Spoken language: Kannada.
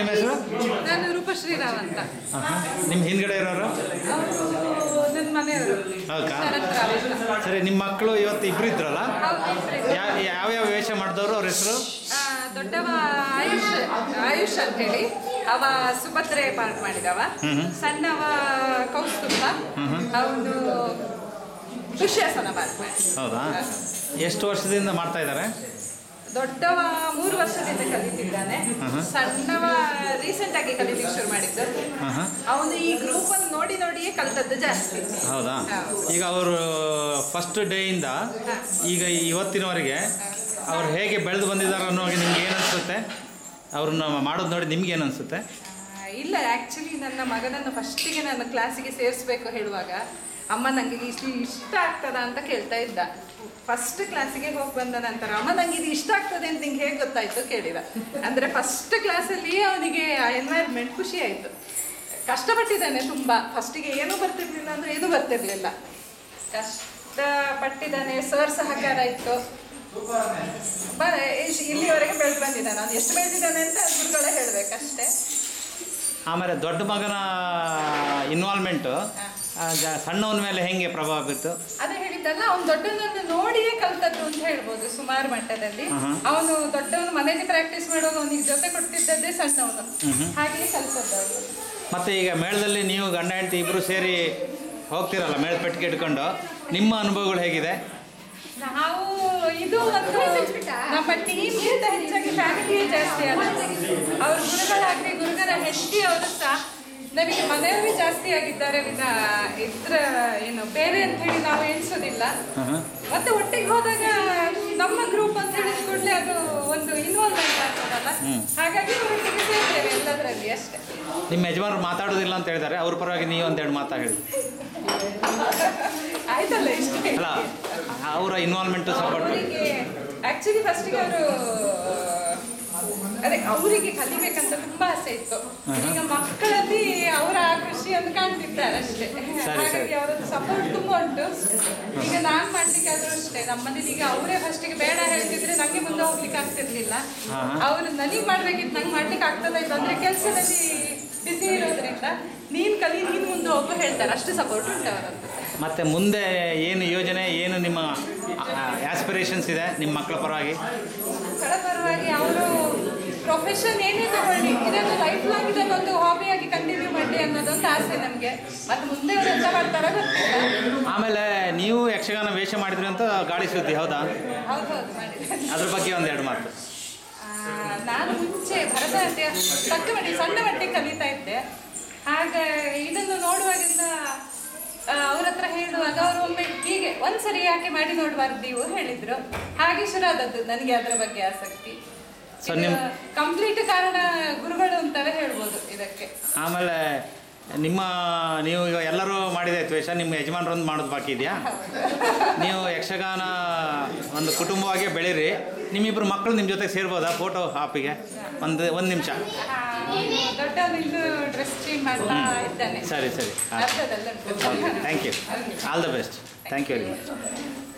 ನಿಮ್ಮ ಹೆಸರು ನಾನು ರೂಪಶ್ರೀ ರಾವ್ ಅಂತ ನಿಮ್ಮ ಹಿಂದ್ಗಡೆ ಇರೋರು ಅವರು ನನ್ನ ಮನೆಯವರು ಹೌದಾ ಶರತ್ ರಾವ್ ಅಂತ ಸರಿ ನಿಮ್ಮ ಮಕ್ಕಳು ಇವತ್ತು ಇಬ್ರು ಇದ್ರಲ್ಲ ಹೌದು, ಇಬ್ರು. ಯಾ ಯಾವ್ಯಾವ ವೇಷ ಮಾಡಿದವರು ಅವ್ರ ಹೆಸರು ಆ, ದೊಡ್ಡವ ಆಯುಷ್ ಆಯುಷ್ ಅಂತ ಹೇಳಿ ಅವ ಸುಭದ್ರೆ ಪಾರ್ಟ್ ಮಾಡಿದವ ಸಣ್ಣವ ಕೌಸ್ತುಭ ಅವನು ದುಶ್ಯಾಸನ ಪಾರ್ಟ್ ಮಾಡಿ ಹೌದಾ ಎಷ್ಟು ವರ್ಷದಿಂದ ಮಾಡ್ತಾ ಇದ್ದಾರೆ ದೊಡ್ಡವ ಮೂರು ವರ್ಷದಿಂದ ಕಲಿತಿದ್ದಾನೆ ಸಣ್ಣವ ರೀಸೆಂಟ್ ಆಗಿ ಕಲಿಲಿಕ್ಕೆ ಶುರು ಮಾಡಿದ್ದು ಹಾಂ ಅವನು ಈ ಗ್ರೂಪ್ ಅನ್ನು ನೋಡಿ ನೋಡಿಯೇ ಕಲಿತದ್ದು ಜಾಸ್ತಿ ಹೌದಾ ಹೌದು. ಈಗ ಅವರು ಫಸ್ಟ್ ಡೇಯಿಂದ ಈಗ ಇವತ್ತಿನವರೆಗೆ ಅವ್ರು ಹೇಗೆ ಬೆಳೆದು ಬಂದಿದ್ದಾರೆ ಅನ್ನೋ ನಿಮ್ಗೆ ಏನು ಅನಿಸುತ್ತೆ ಅವ್ರನ್ನ ಮಾಡೋದು ನೋಡಿ ನಿಮ್ಗೆ ಏನು ಅನಿಸುತ್ತೆ ಆ, ಇಲ್ಲ ಆ್ಯಕ್ಚುಲಿ ನನ್ನ ಮಗನನ್ನು ಫಸ್ಟಿಗೆ ನಾನು ಕ್ಲಾಸಿಗೆ ಸೇರಿಸ್ಬೇಕು ಹೇಳುವಾಗ ಅಮ್ಮ ನನಗೆ ಇಷ್ಟು ಇಷ್ಟ ಆಗ್ತದ ಅಂತ ಕೇಳ್ತಾ ಇದ್ದ ಫಸ್ಟ್ ಕ್ಲಾಸಿಗೆ ಹೋಗಿ ಬಂದ ನಂತರ ಅಮ್ಮ ನಂಗೆ ಇದು ಇಷ್ಟ ಆಗ್ತದೆ ಅಂತ ನಿಂಗೆ ಹೇಗೆ ಗೊತ್ತಾಯ್ತು ಕೇಳಿದ ಅಂದರೆ ಫಸ್ಟ್ ಕ್ಲಾಸಲ್ಲಿ ಅವನಿಗೆ ಆ ಎನ್ವೈರ್ಮೆಂಟ್ ಖುಷಿ ಆಯಿತು ಕಷ್ಟಪಟ್ಟಿದ್ದಾನೆ ತುಂಬ ಫಸ್ಟಿಗೆ ಏನೂ ಬರ್ತಿರ್ಲಿಲ್ಲ ಅಂದರೆ ಏನೂ ಬರ್ತಿರ್ಲಿಲ್ಲ ಕಷ್ಟಪಟ್ಟಿದ್ದಾನೆ ಸರ್ ಸಹಕಾರ ಇತ್ತು ಬರ ಇಶ್- ಇಲ್ಲಿವರೆಗೆ ಬೆಳೆದು ಬಂದಿದ್ದಾನೆ ಅವ್ನು ಎಷ್ಟು ಬೆಳೆದಿದ್ದಾನೆ ಅಂತ ಗುರುಗಳೇ ಹೇಳ್ಬೇಕಷ್ಟೇ ಆಮೇಲೆ ದೊಡ್ಡ ಮಗನ ಇನ್ವಾಲ್ವ್ಮೆಂಟು ಸಣ್ಣವನ ಮೇಲೆ ಹೆಂಗೆ ಪ್ರಭಾವ ಬೀರ್ತು ಅದೇ ಹೇಳಿದ್ದಲ್ಲ ಅವ್ನು ದೊಡ್ಡನನ್ನು ನೋಡಿಯೇ ಕಲ್ತದ್ದು ಅಂತ ಹೇಳ್ಬೋದು ಸುಮಾರು ಮಟ್ಟದಲ್ಲಿ ಅವನು ದೊಡ್ಡವನು ಮನೆಯಲ್ಲಿ ಪ್ರಾಕ್ಟೀಸ್ ಮಾಡುವಾಗ ಅವನಿಗೆ ಜೊತೆ ಕೊಡ್ತಿದ್ದದ್ದೇ ಸಣ್ಣವನು ಹಾಗೆಯೇ ಕಲ್ತದ್ದು ಅವನು ಮತ್ತು ಈಗ ಮೇಳದಲ್ಲಿ ನೀವು ಗಂಡ ಹೆಂಡತಿ ಇಬ್ಬರು ಸೇರಿ ಹೋಗ್ತಿರಲ್ಲ ಮೇಳ ಪೆಟ್ಟಿಗೆ ಇಟ್ಕೊಂಡು ನಿಮ್ಮ ಅನುಭವಗಳು ಹೇಗಿದೆ ನಾವು ಇದು ಒಂದು ನಮ್ಮ ಟೀಮ್ಗಿಂತ ಹೆಚ್ಚಾಗಿ ಫ್ಯಾಮಿಲಿಯೇ ಜಾಸ್ತಿ ಅಲ್ಲ ಅವ್ರ ಗುರುಗಳಾಗ್ಲಿ ಗುರುಗಳ ಹೆಂಡತಿ ಅವರು ಸಹ ನಮಗೆ ಮನೆಯವರೇ ಜಾಸ್ತಿ ಆಗಿದ್ದಾರೆ ವಿನ ಇದ್ರ ಏನು ಬೇರೆ ಅಂತ ಹೇಳಿ ನಾವು ಎಣಿಸೋದಿಲ್ಲ ಮತ್ತೆ ಒಟ್ಟಿಗೆ ಹೋದಾಗ ನಮ್ಮ ಗ್ರೂಪ್ ಅಂತ ಹೇಳಿದ ಕೂಡಲೇ ಅದು ಒಂದು ಇನ್ವಾಲ್ವ್ಮೆಂಟ್ ಆಗ್ತದಲ್ಲ ಹಾಗಾಗಿ ಒಟ್ಟಿಗೆ ಸೇರ್ತೇವೆ ಎಲ್ಲದರಲ್ಲಿ ಅಷ್ಟೇ ನಿಮ್ಮ ಯಜಮಾನರು ಮಾತಾಡೋದಿಲ್ಲ ಅಂತ ಹೇಳಿದ್ದಾರೆ ಅವ್ರ ಪರವಾಗಿ ನೀವು ಒಂದೆರಡು ಮಾತಾ ಹೇಳಿ ಆಯ್ತಲ್ಲ ಇಷ್ಟೇ ಅಲ್ಲ ಅವರ ಇನ್ವಾಲ್ವ್ಮೆಂಟು ಸಪೋರ್ಟ್ ಅವರಿಗೆ ಆಕ್ಚುಲಿ ಫಸ್ಟಿಗೆ ಅವರು ಅದೇ ಅವರಿಗೆ ಕಲಿಬೇಕಂತ ತುಂಬಾ ಆಸೆ ಇತ್ತು ಈಗ ಮಕ್ಕಳಲ್ಲಿ ಅವರ ಆ ಖುಷಿಯನ್ನು ಕಾಣ್ತಿದ್ದಾರೆ ಅಷ್ಟೇ ಹಾಗಾಗಿ ಅವರದ್ದು ಸಪೋರ್ಟ್ ತುಂಬಾ ಉಂಟು ಈಗ ನಾನ್ ಮಾಡ್ಲಿಕ್ಕಾದ್ರೂ ಅಷ್ಟೇ ನಮ್ಮನೇಲಿ ಈಗ ಅವರೇ ಫಸ್ಟಿಗೆ ಬೇಡ ಹೇಳ್ತಿದ್ರೆ ನಂಗೆ ಮುಂದೆ ಹೋಗ್ಲಿಕ್ಕೆ ಆಗ್ತಿರ್ಲಿಲ್ಲ ಅವ್ರು ನನಗೆ ಮಾಡ್ಬೇಕಿತ್ತು ನಂಗೆ ಮಾಡ್ಲಿಕ್ಕೆ ಆಗ್ತದ ಇಲ್ಲ ಅಂದ್ರೆ ಕೆಲಸದಲ್ಲಿ ಬಿಸಿ ಇರೋದ್ರಿಂದ ನೀನ್ ಕಲಿ ನೀನ್ ಮುಂದೆ ಹೋಗು ಹೇಳ್ತಾರೆ ಅಷ್ಟು ಸಪೋರ್ಟ್ ಉಂಟು ಅವರದ್ದು ಮತ್ತು ಮುಂದೆ ಏನು ಯೋಜನೆ ಏನು ನಿಮ್ಮ ಆಸ್ಪಿರೇಷನ್ಸ್ ಇದೆ ನಿಮ್ಮ ಮಕ್ಕಳ ಪರವಾಗಿ ಮಕ್ಕಳ ಪರವಾಗಿ ಅವರು ಪ್ರೊಫೆಷನ್ ಏನೇ ತಗೊಳ್ಳಿ ಇದನ್ನು ಲೈಫ್ ಲಾಂಗ್ ಇದನ್ನೊಂದು ಹಾಬಿಯಾಗಿ ಕಂಟಿನ್ಯೂ ಮಾಡಿ ಅನ್ನೋದೊಂದು ಆಸೆ ನಮಗೆ ಮತ್ತೆ ಮುಂದೆ ಅವ್ರು ಎಂತ ಮಾಡ್ತಾರ ಗೊತ್ತಿಲ್ಲ ಆಮೇಲೆ ನೀವು ಯಕ್ಷಗಾನ ವೇಷ ಮಾಡಿದ್ರಿ ಅಂತ ಗಾಳಿ ಸುದ್ದಿ ಹೌದಾ ಹೌದೌದು ಮಾಡಿದ್ದೇನೆ ಅದ್ರ ಬಗ್ಗೆ ಒಂದೆರಡು ಮಾತು ಆ, ನಾನು ಮುಂಚೆ ಭರತನಾಟ್ಯ ತಕ್ಕ ಮಟ್ಟಿಗೆ ಸಣ್ಣ ಮಟ್ಟಿಗೆ ಕಲಿತಾ ಇದ್ದೆ ಹಾಗೆ ಇದನ್ನು ನೋಡುವಾಗಿಂದ ಅವ್ರ ಹತ್ರ ಹೇಳುವಾಗ ಅವರು ಒಮ್ಮೆ ಹೀಗೆ ಒಂದ್ಸರಿ ಯಾಕೆ ಮಾಡಿ ನೋಡಬಾರ್ದು ನೀವು ಹೇಳಿದ್ರು ಹಾಗೆ ಶುರು ಆದದ್ದು ನನಗೆ ಅದರ ಬಗ್ಗೆ ಆಸಕ್ತಿ So ನಿಮ್- ಕಂಪ್ಲೀಟ್ ಕಾರಣ ಗುರುಗಳು ಅಂತವೇ ಹೇಳ್ಬೋದು ಇದಕ್ಕೆ ಆಮೇಲೆ ನಿಮ್ಮ ನೀವು ಈಗ ಎಲ್ಲರೂ ಮಾಡಿದಾಯ್ತು ವೇಷ ನಿಮ್ಮ ಯಜಮಾನರೊಂದು ಮಾಡೋದು ಬಾಕಿ ಇದೆಯಾ ನೀವು ಯಕ್ಷಗಾನ ಒಂದು ಕುಟುಂಬವಾಗಿ ಬೆಳೀರಿ ನಿಮ್ಮಿಬ್ಬರು ಮಕ್ಕಳು ನಿಮ್ಮ ಜೊತೆ ಸೇರ್ಬೋದಾ ಫೋಟೋ ಹಾಪಿಗೆ ಒಂದು ಒಂದು ನಿಮಿಷ ದೊಡ್ಡವನು ಇನ್ನು ಡ್ರೆಸ್ ಚೇಂಜ್ ಮಾಡ್ತಾ ಇದ್ದಾನೆ ಸರಿ ಸರಿ ಅರ್ಧದಲ್ಲುಂಟು thank you all the best thank you very much